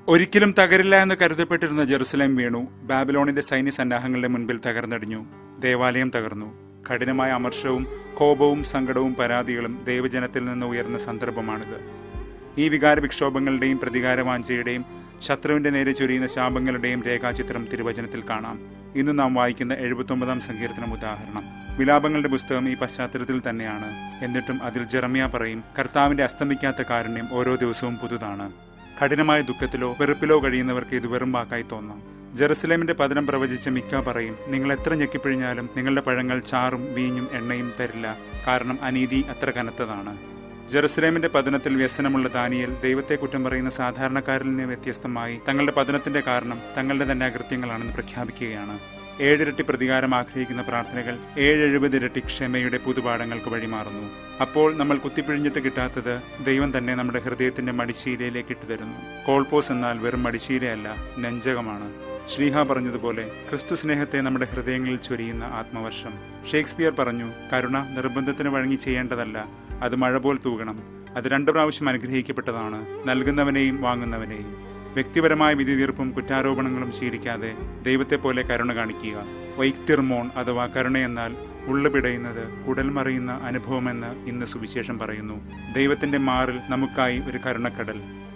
ഒരിക്കലും തകരില്ല എന്ന് കരുതപ്പെട്ടിരുന്ന ജെറുസലേം വീണു ബാബിലോണിന്റെ സൈന്യ സന്നാഹങ്ങളുടെ മുൻപിൽ തകർന്നടിഞ്ഞു ദേവാലയം തകർന്നു കഠിനമായ അമർഷവും കോപവും സങ്കടവും പരാതികളും ദൈവജനത്തിൽ നിന്ന് ഉയർന്ന സന്ദർഭമാണിത് ഈ വികാര വിക്ഷോഭങ്ങളുടെയും പ്രതികാരവാഞ്ചയുടെയും ശത്രുവിന്റെ നേരെ ചൊരിയുന്ന ശാപങ്ങളുടെയും രേഖാചിത്രം തിരുവചനത്തിൽ കാണാം ഇന്ന് നാം വായിക്കുന്ന എഴുപത്തൊമ്പതാം സങ്കീർത്തനം ഉദാഹരണം വിലാപങ്ങളുടെ പുസ്തകം ഈ പശ്ചാത്തലത്തിൽ തന്നെയാണ് എന്നിട്ടും അതിൽ ജെറമിയ പറയും കർത്താവിന്റെ അസ്തമിക്കാത്ത കാരുണ്യം ഓരോ ദിവസവും പുതുതാണ് കഠിനമായ ദുഃഖത്തിലോ വെറുപ്പിലോ കഴിയുന്നവർക്ക് ഇത് വെറും വാക്കായി തോന്നാം ജെറുസലേമിന്റെ പതനം പ്രവചിച്ച മിക്ക പറയും നിങ്ങൾ എത്ര ഞെക്കിപ്പിഴിഞ്ഞാലും നിങ്ങളുടെ പഴങ്ങൾ ചാറും വീഞ്ഞും എണ്ണയും തരില്ല കാരണം അനീതി അത്ര കനത്തതാണ് ജെറുസലേമിന്റെ പതനത്തിൽ വ്യസനമുള്ള ദാനിയൽ ദൈവത്തെ കുറ്റം പറയുന്ന സാധാരണക്കാരിൽ നിന്ന് വ്യത്യസ്തമായി തങ്ങളുടെ പതനത്തിന്റെ കാരണം തങ്ങളുടെ തന്നെ അകൃത്യങ്ങളാണെന്ന് പ്രഖ്യാപിക്കുകയാണ് ഏഴിരട്ടി പ്രതികാരം ആഗ്രഹിക്കുന്ന പ്രാർത്ഥനകൾ ഏഴെഴുപത് ഇരട്ടി ക്ഷമയുടെ പുതുപാഠങ്ങൾക്ക് വഴിമാറുന്നു അപ്പോൾ നമ്മൾ കുത്തിപ്പിഴിഞ്ഞിട്ട് കിട്ടാത്തത് ദൈവം തന്നെ നമ്മുടെ ഹൃദയത്തിന്റെ മടിശീലയിലേക്ക് ഇട്ടുതരുന്നു കോൾപോസ് എന്നാൽ വെറും മടിശീലയല്ല നെഞ്ചകമാണ് ശ്രീഹ പറഞ്ഞതുപോലെ ക്രിസ്തു സ്നേഹത്തെ നമ്മുടെ ഹൃദയങ്ങളിൽ ചൊരിയുന്ന ആത്മവർഷം ഷേക്സ്പിയർ പറഞ്ഞു കരുണ നിർബന്ധത്തിന് വഴങ്ങി ചെയ്യേണ്ടതല്ല അത് മഴ പോൽ തൂകണം അത് രണ്ടു പ്രാവശ്യം അനുഗ്രഹിക്കപ്പെട്ടതാണ് നൽകുന്നവനെയും വാങ്ങുന്നവനെയും വ്യക്തിപരമായ വിധി തീർപ്പും കുറ്റാരോപണങ്ങളും ശീലിക്കാതെ ദൈവത്തെ പോലെ കരുണ കാണിക്കുക വൈക്തിർമോൺ അഥവാ കരുണയെന്നാൽ ഉള്ളുപിടയുന്നത് കുടൽമറിയുന്ന അനുഭവമെന്ന് ഇന്ന് സുവിശേഷം പറയുന്നു ദൈവത്തിന്റെ മാറിൽ നമുക്കായി ഒരു കരുണക്കടൽ